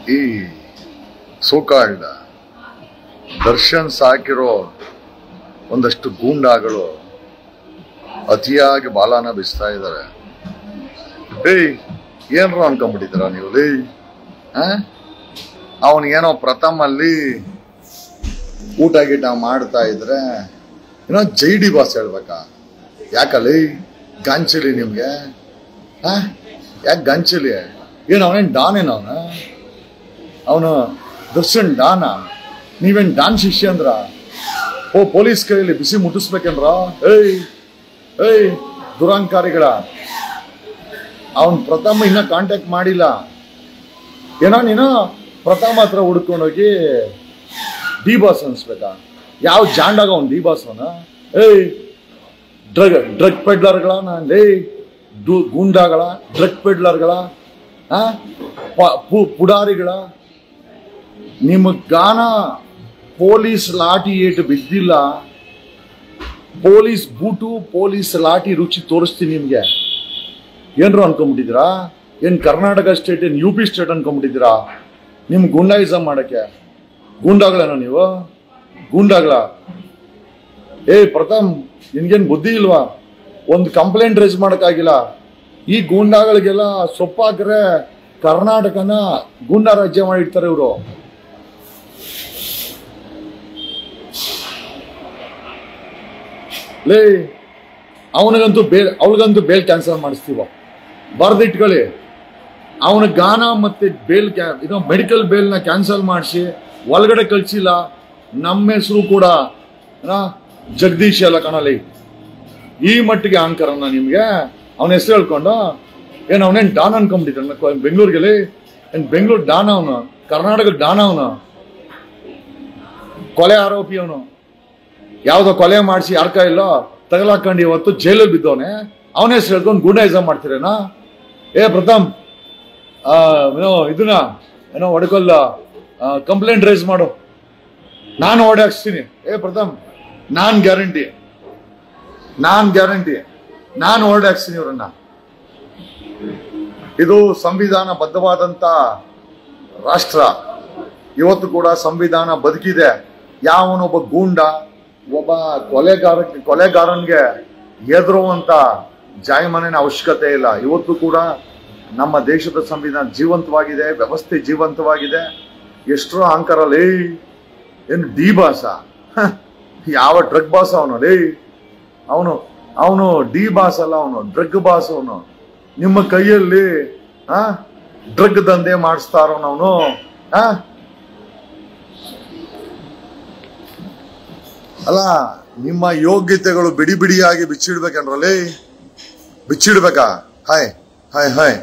ಈ ಸೋಕಾಲ್ಡ್ ದರ್ಶನ್ ಸಾಕಿರೋ ಒಂದಷ್ಟು ಗೂಂಡಾಗಳು ಅತಿಯಾಗಿ ಬಾಲಾನ ಬಿಸ್ತಾ ಇದ್ದಾರೆ ಏಯ್ ಏನ್ರ ಅನ್ಕೊಂಡ್ಬಿಟ್ಟಿದ್ದೀರಾ ನೀವು ಲೇ ಅವನಿಗೇನೋ ಪ್ರಥಮಲ್ಲಿ ಊಟ ಗೀಟ ಮಾಡ್ತಾ ಇದ್ರೆ ಏನೋ ಜೈ ಡಿ ಬಾಸ್ ಹೇಳ್ಬೇಕಾ ಯಾಕಲ್ಲಿ ಗಂಚಲಿ ನಿಮ್ಗೆ ಆ ಯಾಕೆ ಗಂಚಲಿ ಏನು ಅವನೇನು ಡಾನ್ ಏನು ಅವನು ಅವನು ದರ್ಶನ್ ಡಾನ ನೀವೇನ್ ಡಾನ್ ಶಿಷ್ಯ ಅಂದ್ರ ಓ ಪೊಲೀಸ್ ಕೈಯಲ್ಲಿ ಬಿಸಿ ಮುಟ್ಟಿಸ್ಬೇಕೇನ್ರ ಏಯ್ ಏಯ್ ದುರಾಂಕಾರಿಗಳ ಅವನ್ ಪ್ರಥಮ ಇನ್ನ ಕಾಂಟ್ಯಾಕ್ಟ್ ಮಾಡಿಲ್ಲ ಏನೋ ನೀನು ಪ್ರಥಮ ಹತ್ರ ಹುಡ್ಕೊಂಡೋಗಿ ಡಿ ಬಾಸ್ ಅನ್ಸ್ಬೇಕಾ ಯಾವ ಜಾಂಡಾಗ ಅವ್ನು ಡಿ ಬಾಸ್ ಅವನ ಏಯ್ ಡ್ರಗ್ ಡ್ರಗ್ ಪೆಡ್ಲರ್ಗಳ ನಾನು ಏಯ್ ಡು ಗೂಂಡಾಗಳ ಡ್ರಗ್ ಪೆಡ್ಲರ್ಗಳ ಆ? ಪ- ಪು- ಪುಡಾರಿಗಳ ನಿಮ್ಮ ಗಾನ ಪೊಲೀಸ್ ಲಾಠಿ ಏಟು ಬಿದ್ದಿಲ್ಲ ಪೊಲೀಸ್ ಬೂಟು ಪೊಲೀಸ್ ಲಾಠಿ ರುಚಿ ತೋರಿಸ್ತೀನಿ ನಿಮ್ಗೆ ಏನ್ರು ಅನ್ಕೊಂಬಿಟ್ಟಿದ್ದೀರಾ ಏನ್ ಕರ್ನಾಟಕ ಸ್ಟೇಟ್ ಏನ್ ಯು ಪಿ ಸ್ಟೇಟ್ ಅನ್ಕೊಂಬಿಟ್ಟಿದ್ದೀರಾ ನಿಮ್ ಗುಂಡಾಯಿಸಮ್ ಮಾಡಕ್ಕೆ ಗೂಂಡಾಗಳೇನೋ ನೀವು ಗೂಂಡಾಗಳ ಏ ಪ್ರಥಮ್ ನಿನ್ಗೇನ್ ಬುದ್ಧಿ ಇಲ್ವಾ ಒಂದು ಕಂಪ್ಲೇಂಟ್ ರೇಸ್ ಮಾಡಕ್ಕಾಗಿಲ್ಲ ಈ ಗೂಂಡಾಗಳಿಗೆಲ್ಲ ಸೊಪ್ಪಾಕ್ರೆ ಕರ್ನಾಟಕನ ಗೂಂಡಾ ರಾಜ್ಯ ಮಾಡಿರ್ತಾರೆ ಇವರು ಲೇ ಅವನಿಗಂತೂ ಬೇಲ್ ಅವಳಿಗಂತೂ ಬೇಲ್ ಕ್ಯಾನ್ಸಲ್ ಮಾಡಿಸ್ತೀವ ಬರ್ದಿಟ್ಕೊಳ್ಳಿ ಅವನ ಗಾನ ಮತ್ತೆ ಬೇಲ್ ಕ್ಯಾ ಇದು ಮೆಡಿಕಲ್ ಬೇಲ್ನ ಕ್ಯಾನ್ಸಲ್ ಮಾಡಿಸಿ ಒಳಗಡೆ ಕಳ್ಸಿಲ್ಲ ನಮ್ಮ ಹೆಸರು ಕೂಡ ಏನಾ, ಜಗದೀಶ್ ಅಲ್ಲ ಕಣಲಿ ಈ ಮಟ್ಟಿಗೆ ಅಹಂಕಾರನ ನಿಮ್ಗೆ ಅವನ ಹೆಸರು ಹೇಳ್ಕೊಂಡು ಏನ್ ಅವನೇನ್ ಡಾನ್ ಅನ್ಕೊಂಡ್ಬಿಟ್ಟಿದ್ದ ಬೆಂಗಳೂರಿಗೆ ಏನ್ ಬೆಂಗಳೂರು ಡಾನ್ ಅವನು ಕರ್ನಾಟಕ ಡಾನ್ ಅವನು ಕೊಲೆ ಆರೋಪಿ ಅವನು ಯಾವ್ದೋ ಕೊಲೆ ಮಾಡಿಸಿ ಯಾರ ಕೈಲೋ ತಗಲಾಕೊಂಡು ಇವತ್ತು ಜೈಲಲ್ಲಿ ಬಿದ್ದವನೆ ಅವನ ಹೆಸರು ಹೇಳ್ಕೊಂಡು ಗುಂಡಾಯಿಸಮ್ ಮಾಡ್ತೀರೇನಾ ಏ ಪ್ರಥಮ್ ಆ, ಏನೋ ಇದನ್ನ ಏನೋ ಹೊಡ್ಕೊಲ್ಲ ಕಂಪ್ಲೇಂಟ್ ರೈಸ್ ಮಾಡು ನಾನು ಓಡಾಕ್ಸ್ತೀನಿ ಏ ಪ್ರಥಮ್ ನಾನ್ ಗ್ಯಾರಂಟಿ ನಾನ್ ಗ್ಯಾರಂಟಿ ನಾನು ಓಡಾಕ್ಸ್ತೀನಿ ಇವ್ರನ್ನ ಇದು ಸಂವಿಧಾನ ಬದ್ಧವಾದಂತ ರಾಷ್ಟ್ರ ಇವತ್ತು ಕೂಡ ಸಂವಿಧಾನ ಬದುಕಿದೆ ಯಾವನೊಬ್ಬ ಗೂಂಡ ಒಬ್ಬ ಕೊಲೆಗಾರ ಕೊಲೆಗಾರನ್ಗೆ ಎದುರುವಂತ ಜಾಯಮಾನಿನ ಅವಶ್ಯಕತೆ ಇಲ್ಲ ಇವತ್ತು ಕೂಡ ನಮ್ಮ ದೇಶದ ಸಂವಿಧಾನ ಜೀವಂತವಾಗಿದೆ ವ್ಯವಸ್ಥೆ ಜೀವಂತವಾಗಿದೆ ಎಷ್ಟೋ ಅಹಂಕಾರ ಲೇ ಏನು ಡಿ ಬಾಸ ಹ, ಯಾವ ಡ್ರಗ್ ಬಾಸ್ ಅವನು ಲೇ ಅವನು ಅವನು ಡಿ ಬಾಸ್ ಅಲ್ಲ ಅವನು ಡ್ರಗ್ ಬಾಸ್ ಅವನು ನಿಮ್ಮ ಕೈಯಲ್ಲಿ ಆ ಡ್ರಗ್ ದಂಧೆ ಮಾಡಿಸ್ತಾರೋನು ಅವನು ಆ ಅಲ್ಲ ನಿಮ್ಮ ಯೋಗ್ಯತೆಗಳು ಬಿಡಿ ಬಿಡಿಯಾಗಿ ಬಿಚ್ಚಿಡ್ಬೇಕನ್ರಲ್ಲಿ ಬಿಚ್ಚಿಡ್ಬೇಕಾ ಹಾಯ್ ಹಾಯ್ ಹಾಯ್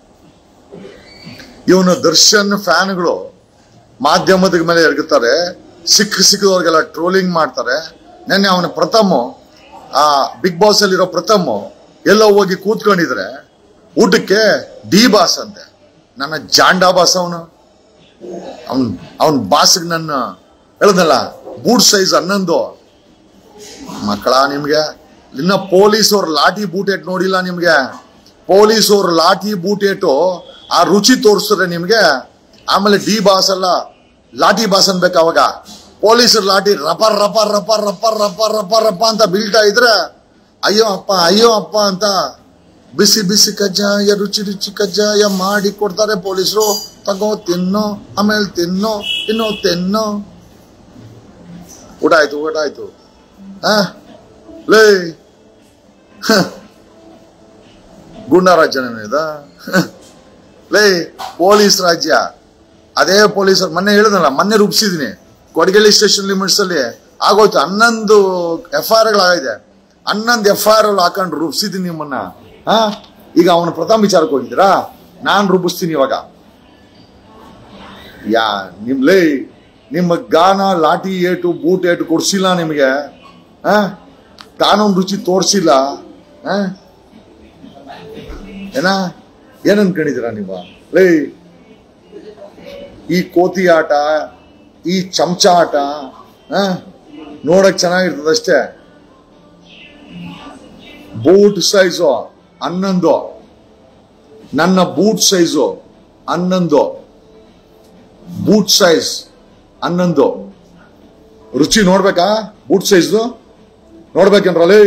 ಇವನು ದರ್ಶನ್ ಫ್ಯಾನ್ಗಳು ಮಾಧ್ಯಮದ ಮೇಲೆ ಎರಗುತ್ತಾರೆ ಸಿಕ್ಕ ಸಿಕ್ಕದವ್ರಿಗೆಲ್ಲ ಟ್ರೋಲಿಂಗ್ ಮಾಡ್ತಾರೆ ನೆನ್ನೆ ಅವನ ಪ್ರಥಮ ಆ ಬಿಗ್ ಬಾಸ್ ಅಲ್ಲಿರೋ ಪ್ರಥಮ ಎಲ್ಲೋ ಹೋಗಿ ಕೂತ್ಕೊಂಡಿದ್ರೆ ಊಟಕ್ಕೆ ಡಿ ಬಾಸ್ ಅಂತೆ ನನ್ನ ಜಾಂಡಾ ಬಾಸ್ ಅವನು ಅವನ್ ಅವನ್ ಬಾಸ್ಗೆ ನನ್ನ ಹೇಳ್ದಲ್ಲ ಬೂಟ್ ಸೈಜ್ ಹನ್ನೊಂದು ಮಕ್ಕಳ ನಿಮ್ಗೆ ಇನ್ನ ಪೊಲೀಸ್ ಅವ್ರ ಲಾಠಿ ಬೂಟ್ ಏಟ್ ನೋಡಿಲ್ಲ ನಿಮ್ಗೆ ಪೊಲೀಸ್ ಅವ್ರ ಲಾಠಿ ಬೂಟ್ ಏಟು ಆ ರುಚಿ ತೋರಿಸಿದ್ರೆ ನಿಮ್ಗೆ ಆಮೇಲೆ ಡಿ ಬಾಸ್ ಅಲ್ಲ ಲಾಠಿ ಬಾಸ್ ಅನ್ಬೇಕು ಅವಾಗ ಪೊಲೀಸರ ಲಾಠಿ ರಪ ರಪ ರಪ ರಪ ರಪ ರಪ ರಪ ಅಂತ ಬೀಳ್ತಾ ಇದ್ರೆ ಅಯ್ಯೋ ಅಪ್ಪ ಅಯ್ಯೋ ಅಪ್ಪ ಅಂತ ಬಿಸಿ ಬಿಸಿ ಕಜ್ಜಾಯ ರುಚಿ ರುಚಿ ಕಜ್ಜಾಯ ಮಾಡಿ ಕೊಡ್ತಾರೆ ಪೊಲೀಸರು ತಗೋ ತಿನ್ನೋ ಆಮೇಲೆ ತಿನ್ನೋ ತಿನ್ನೋ ತಿನ್ನೋ ಊಟ ಆಯ್ತು ಊಟ ಆಯ್ತು ಆ? ಲೇ ಹ. ಗುಂಡಾ ರಾಜ್ಯನೇ ಇದ ಹ. ಲೇ ಪೊಲೀಸ್ ರಾಜ್ಯ ಅದೇ ಪೊಲೀಸರು ಮೊನ್ನೆ ಹೇಳಿದ್ನಲ್ಲ ಮೊನ್ನೆ ರೂಪಿಸಿದೀನಿ ಕೊಡಗೇಳಿ ಸ್ಟೇಷನ್ ಲಿಮಿಟ್ಸ್ ಅಲ್ಲಿ ಆಗೋಯ್ತು ಹನ್ನೊಂದು ಎಫ್ ಐ ಆರ್ಗಳಾಗಿದೆ ಹನ್ನೊಂದು ಎಫ್ ಐ ಆರ್ ಹಾಕೊಂಡು ರೂಪಿಸಿದೀನಿ ನಿಮ್ಮನ್ನ ಹಾ ಈಗ ಅವನ ಪ್ರಥಮ ವಿಚಾರಕ್ಕೆ ಹೋಗಿದ್ದೀರಾ ನಾನ್ ರೂಪಿಸ್ತೀನಿ ಇವಾಗ ಯಾ ನಿಮ್ ಲೇ ನಿಮ್ಮ ಗಾನ ಲಾಠಿ ಏಟು ಬೂಟ್ ಏಟು ಕೊಡ್ಸಿಲ್ಲ ನಿಮಗೆ ಆ ಕಾನೂನು ರುಚಿ ತೋರಿಸಿಲ್ಲ ಆ ಏನ ಏನ್ ಅನ್ಕೊಂಡಿದ್ದೀರಾ ನೀವು ಲೇ ಈ ಕೋತಿ ಆಟ ಈ ಚಮಚ ಆಟ ಆ ನೋಡಕ್ ಚೆನ್ನಾಗಿರ್ತದಷ್ಟೇ ಬೂಟ್ ಸೈಜು ಹನ್ನೊಂದು ನನ್ನ ಬೂಟ್ ಸೈಜು ಹನ್ನೊಂದು ಬೂಟ್ ಸೈಜ್ ಹನ್ನೊಂದು ರುಚಿ ನೋಡ್ಬೇಕಾ ಬೂಟ್ ಸೈಜ್ದು ನೋಡ್ಬೇಕೇನ್ರಲ್ಲಿ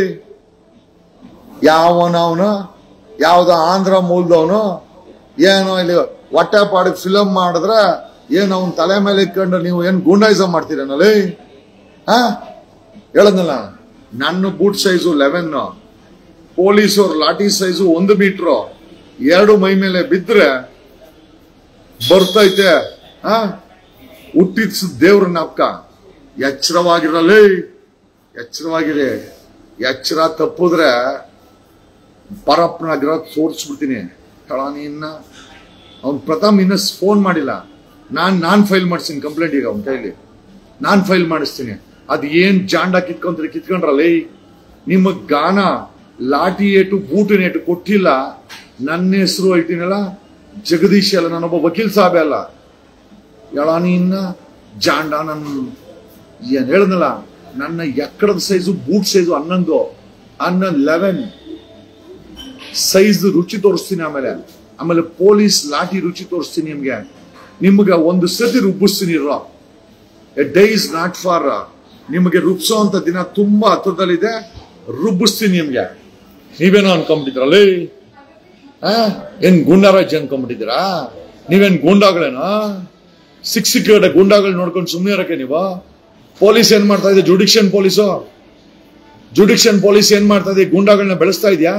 ಯಾವನವನು ಯಾವ್ದೋ ಆಂಧ್ರ ಮೂಲದವನು ಏನೋ ಇಲ್ಲಿ ಹೊಟ್ಟೆ ಪಾಡಿಗೆ ಫಿಲಮ್ ಮಾಡಿದ್ರೆ ಏನು ಅವನ್ ತಲೆ ಮೇಲೆ ಇಟ್ಕೊಂಡು ನೀವು ಏನು ಗೂಂಡಾಯಿಸಮ್ ಮಾಡ್ತೀರೇನಲ್ಲಿ ಹಾ ಹೇಳದ್ನಲ್ಲ ನನ್ನ ಬೂಟ್ ಸೈಜು ಲೆವೆನ್ ಪೊಲೀಸವ್ರ ಲಾಠಿ ಸೈಜು ಒಂದು ಮೀಟ್ರು ಎರಡು ಮೈ ಮೇಲೆ ಬಿದ್ರೆ ಬರ್ತೈತೆ ಆ ಹುಟ್ಟಿದ ದೇವ್ರ ನಾಪ್ಕ ಎಚ್ಚರವಾಗಿರಲಿ ಎಚ್ಚರವಾಗಿರಿ ಎಚ್ಚರ ತಪ್ಪಿದ್ರೆ ಪರಪ್ಪನ ಗ್ರಹ ತೋರಿಸ್ಬಿಡ್ತೀನಿ ಹೇಳ ಇನ್ನ ಅವ್ನ್ ಪ್ರಥಮ್ ಇನ್ನ ಫೋನ್ ಮಾಡಿಲ್ಲ ನಾನ್ ನಾನ್ ಫೈಲ್ ಮಾಡಿಸ್ತೀನಿ ಕಂಪ್ಲೇಂಟ್ ಈಗ ಅವ್ನ ಕೈಲಿ ನಾನ್ ಫೈಲ್ ಮಾಡಿಸ್ತೀನಿ ಅದ್ ಏನ್ ಜಾಂಡ ಕಿತ್ಕೊಂಡ್ರೆ ಕಿತ್ಕೊಂಡ್ರಲ್ಲ ನಿಮ್ಮ ಗಾನ ಲಾಠಿ ಏಟು ಬೂಟಿನ ಏಟು ಕೊಟ್ಟಿಲ್ಲ ನನ್ನ ಹೆಸರು ಹೇಳ್ತೀನಲ್ಲ ಜಗದೀಶ್ ಅಲ್ಲ ನಾನೊಬ್ಬ ವಕೀಲ್ ಸಾಬೆ ಅಲ್ಲ ಹೇಳ ಇನ್ನ ಜಾಂಡ ನನ್ ಏನ್ ಹೇಳ್ದಲ್ಲ ನನ್ನ ಎಕ್ಕಡದ ಸೈಜು ಬೂಟ್ ಸೈಜು ಹನ್ನೊಂದು ಹನ್ನೊಂದು ಲೆವೆನ್ ಸೈಜ್ ರುಚಿ ತೋರಿಸ್ತೀನಿ ಆಮೇಲೆ ಆಮೇಲೆ ಪೊಲೀಸ್ ಲಾಠಿ ರುಚಿ ತೋರಿಸ್ತೀನಿ ನಿಮ್ಗೆ ನಿಮ್ಗೆ ಒಂದು ಸತಿ ರುಬ್ಬಿಸ್ತೀನಿ ಇರೋ a day is not far ನಿಮಗೆ ರುಬ್ಸೋ ಅಂತ ದಿನ ತುಂಬಾ ಹತ್ರದಲ್ಲಿದೆ ರುಬ್ಬಿಸ್ತೀನಿ ನಿಮ್ಗೆ ನೀವೇನೋ ಅನ್ಕೊಂಬಿಟ್ಟಿದ್ರಲ್ಲಿ ಆ? ಏನ್ ಗುಂಡಾರಾಜ್ ಅನ್ಕೊಂಬಿಟ್ಟಿದ್ದೀರಾ ನೀವೇನ್ ಗೂಂಡಾಗಳೇನೋ ಸಿಕ್ ಸಿಕ್ಕ ಗೂಂಡಾಗಳು ನೋಡ್ಕೊಂಡು ಸುಮ್ಮನೆ ಇರಕ್ಕೆ ನೀವು ಪೊಲೀಸ್ ಏನ್ ಮಾಡ್ತಾ ಇದೆ ಜುಡಿಕ್ಷನ್ ಪೊಲೀಸು ಜುಡಿಕ್ಷನ್ ಪೊಲೀಸ್ ಏನ್ ಮಾಡ್ತಾ ಇದೆ ಗೂಂಡಾಗಳನ್ನ ಬೆಳೆಸ್ತಾ ಇದೆಯಾ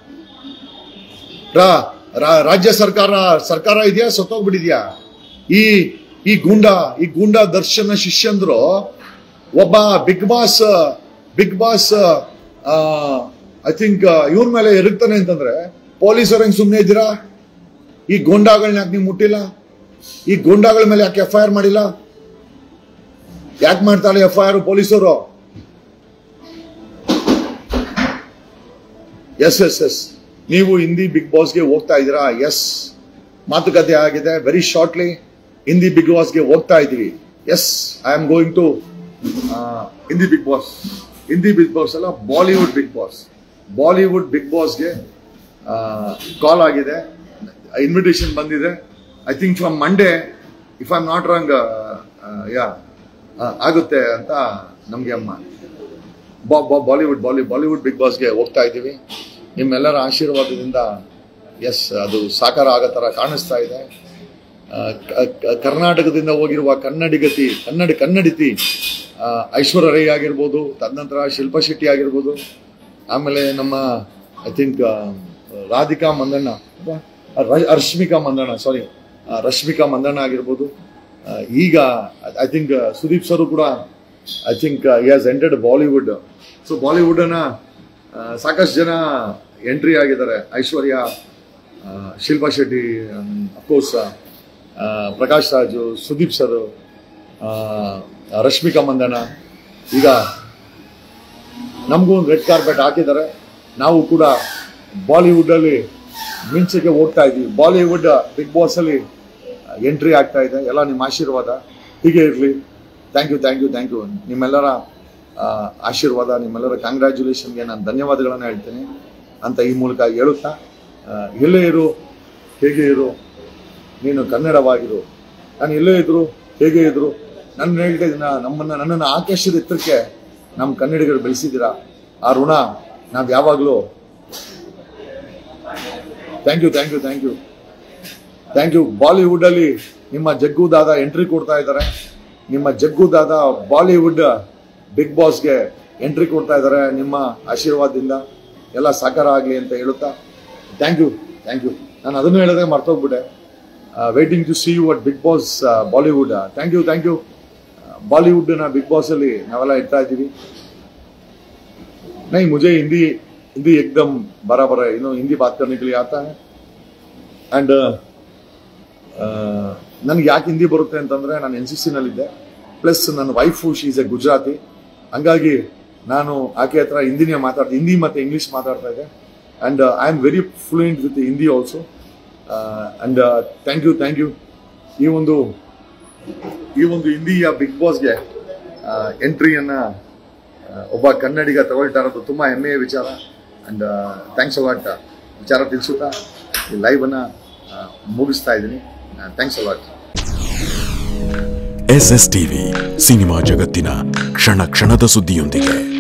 ರಾ- ರಾ- ರಾಜ್ಯ ಸರ್ಕಾರ ಸರ್ಕಾರ ಇದೆಯಾ ಸತ್ತೋಗ್ಬಿಟ್ಟಿದ್ಯಾ ಈ ಈ ಗೂಂಡಾ ಈ ಗೂಂಡಾ ದರ್ಶನ ಶಿಷ್ಯಂದ್ರು ಒಬ್ಬ Bigg Boss Bigg Boss I think ಇವನ್ ಮೇಲೆ ಎರಗ್ತಾನೆ ಅಂತಂದ್ರೆ ಪೊಲೀಸರು ಹೆಂಗ್ ಸುಮ್ಮನೆ ಇದ್ದೀರಾ ಈ ಗೂಂಡಾಗಳನ್ನ ಯಾಕೆ ನೀವು ಮುಟ್ಟಿಲ್ಲ ಈ ಗೂಂಡಾಗಳ ಮೇಲೆ ಯಾಕೆ ಎಫ್ ಐ ಆರ್ ಮಾಡಿಲ್ಲ ಯಾಕೆ ಮಾಡ್ತಾಳೆ ಎಫ್ ಐ ಆರ್ ಪೊಲೀಸರು ಎಸ್ ಎಸ್ ಎಸ್ ನೀವು ಹಿಂದಿ ಬಿಗ್ ಬಾಸ್ಗೆ ಹೋಗ್ತಾ ಇದ್ದೀರಾ ಎಸ್ ಮಾತುಕತೆ ಆಗಿದೆ ವೆರಿ ಶಾರ್ಟ್ಲಿ ಹಿಂದಿ ಬಿಗ್ ಬಾಸ್ಗೆ ಹೋಗ್ತಾ ಇದ್ದೀವಿ yes I am going to Hindi Bigg Boss Hindi Bigg Boss ಅಲ್ಲ Bollywood Bigg Boss Bollywood Bigg ಬಾಸ್ಗೆ ಕಾಲ್ ಆಗಿದೆ ಇನ್ವಿಟೇಷನ್ ಬಂದಿದೆ I think from Monday if I am not wrong ya ಆಗುತ್ತೆ ಅಂತ ನಮಗೆ ಅಮ್ಮ ಬಾ ಬಾ ಬಾಲಿವುಡ್ ಬಾಲಿ ಬಾಲಿವುಡ್ ಬಿಗ್ ಬಾಸ್ಗೆ ಹೋಗ್ತಾ ಇದ್ದೀವಿ ನಿಮ್ಮೆಲ್ಲರ ಆಶೀರ್ವಾದದಿಂದ ಎಸ್ ಅದು ಸಾಕಾರ ಆಗೋ ಥರ ಕಾಣಿಸ್ತಾ ಇದೆ ಆ, ಕ- ಕ- ಕರ್ನಾಟಕದಿಂದ ಹೋಗಿರುವ ಕನ್ನಡಿಗತಿ ಕನ್ನಡ ಕನ್ನಡಿತಿ ಆ, ಐಶ್ವರ್ಯ ರೈ ಆಗಿರ್ಬೋದು ತದನಂತರ ಶಿಲ್ಪಾ ಶೆಟ್ಟಿ ಆಗಿರ್ಬೋದು ಆಮೇಲೆ ನಮ್ಮ ಐ ಥಿಂಕ್ ರಾಧಿಕಾ ಮಂದಣ್ಣ ಅಥವಾ ರ- ರಶ್ಮಿಕಾ ಮಂದಣ್ಣ ಸಾರಿ ರಶ್ಮಿಕಾ ಮಂದಣ್ಣ ಆಗಿರ್ಬೋದು ಆ, ಈಗ ಐ ಥಿಂಕ್ ಸುದೀಪ್ ಸರು ಕೂಡ I think he has entered Bollywood so Bollywood ಅನ್ನ ಆ, ಸಾಕಷ್ಟು ಜನ ಎಂಟ್ರಿ ಆಗಿದ್ದಾರೆ ಐಶ್ವರ್ಯ ಆ, ಶಿಲ್ಪಾ ಶೆಟ್ಟಿ ಅಫ್ಕೋರ್ಸ್ ಪ್ರಕಾಶ್ ರಾಜು ಸುದೀಪ್ ಸರ್ ರಶ್ಮಿಕಾ ಮಂದಣ್ಣ ಈಗ ನಮಗೂ ಒಂದು ರೆಡ್ ಕಾರ್ಪೆಟ್ ಹಾಕಿದ್ದಾರೆ ನಾವು ಕೂಡ ಬಾಲಿವುಡ್ ಅಲ್ಲಿ ಮಿಂಚಕ್ಕೆ ಹೋಗ್ತಾ ಇದ್ದೀವಿ ಬಾಲಿವುಡ್ ಬಿಗ್ ಬಾಸ್ ಅಲ್ಲಿ ಎಂಟ್ರಿ ಆಗ್ತಾ ಇದೆ ಎಲ್ಲ ನಿಮ್ಮ ಆಶೀರ್ವಾದ ಹೀಗೆ ಇರಲಿ thank you thank you thank you ನಿಮ್ಮೆಲ್ಲರ ಆ, ಆಶೀರ್ವಾದ ನಿಮ್ಮೆಲ್ಲರ ಕಂಗ್ರ್ಯಾಚುಲೇಷನ್ಗೆ ನಾನು ಧನ್ಯವಾದಗಳನ್ನು ಹೇಳ್ತೀನಿ ಅಂತ ಈ ಮೂಲಕ ಹೇಳುತ್ತಾ ಆ, ಎಲ್ಲೇ ಇರು ಹೇಗೆ ಇರು ನೀನು ಕನ್ನಡವಾಗಿರು ನಾನು ಎಲ್ಲೇ ಇದ್ರು ಹೇಗೆ ಇದ್ರು ನನ್ನ ಹೇಳ್ತಾ ಇದ್ದೀನ ನಮ್ಮನ್ನ ನನ್ನನ್ನು ಆಕಾಶದ ಎತ್ತರಕ್ಕೆ ನಮ್ಮ ಕನ್ನಡಿಗರು ಬೆಳೆಸಿದ್ದೀರಾ ಆ ಋಣ ನಾವು ಯಾವಾಗಲೂ thank you thank you thank you thank you Bollywood ಅಲ್ಲಿ ನಿಮ್ಮ ಜಗ್ಗು ದಾದ ಎಂಟ್ರಿ ಕೊಡ್ತಾ ಇದ್ದಾರೆ ನಿಮ್ಮ ಜಗ್ಗು ದಾದ ಬಾಲಿವುಡ್ ಬಿಗ್ ಬಾಸ್ಗೆ ಎಂಟ್ರಿ ಕೊಡ್ತಾ ಇದ್ದಾರೆ ನಿಮ್ಮ ಆಶೀರ್ವಾದದಿಂದ ಎಲ್ಲ ಸಾಕಾರ ಆಗಲಿ ಅಂತ ಹೇಳುತ್ತಾ ಥ್ಯಾಂಕ್ ಯು ಥ್ಯಾಂಕ್ ಯು ನಾನು ಅದನ್ನು ಹೇಳೋದೇ ಮರ್ತೋಗ್ಬಿಟ್ಟೆ waiting to see you at Bigg Boss Bollywood thank you thank you ಬಾಲಿವುಡ್ನ ಬಿಗ್ ಬಾಸ್ ಅಲ್ಲಿ ನಾವೆಲ್ಲ ಇರ್ತಾ ಇದ್ದೀವಿ नहीं मुझे हिंदी हिंदी एकदम बराबर है यू नो हिंदी बात करने के लिए आता है ಅಂಡ್ ನನಗೆ ಯಾಕೆ ಹಿಂದಿ ಬರುತ್ತೆ ಅಂತಂದ್ರೆ ನಾನು ಎನ್ ಸಿ ಸಿನಲ್ಲಿದ್ದೆ ಪ್ಲಸ್ ನನ್ನ wife she is a Gujarati ಹಂಗಾಗಿ ನಾನು ಆಕೆ ಹತ್ರ ಹಿಂದಿನೇ ಮಾತಾಡ್ತಾ ಹಿಂದಿ ಮತ್ತು ಇಂಗ್ಲೀಷ್ ಮಾತಾಡ್ತಾ ಇದ್ದೆ and I am very fluent with Hindi also and thank you thank you ಈ ಒಂದು ಈ ಒಂದು ಹಿಂದಿಯ ಬಿಗ್ ಬಾಸ್ಗೆ ಎಂಟ್ರಿಯನ್ನ ಒಬ್ಬ ಕನ್ನಡಿಗ ತಗೊಳ್ತಾ ಇರೋದು ತುಂಬಾ ಹೆಮ್ಮೆಯ ವಿಚಾರ ಅಂಡ್ ಥ್ಯಾಂಕ್ಸ್ ಅಲಾಟ್ ವಿಚಾರ ತಿಳಿಸುತ್ತಾ ಈ ಲೈವ್ ಅನ್ನ ಆ, ಮುಗಿಸ್ತಾ ಇದ್ದೀನಿ thanks a lot S S TV cinema ಜಗತ್ತಿನ ಕ್ಷಣ ಕ್ಷಣದ ಸುದ್ದಿಯೊಂದಿಗೆ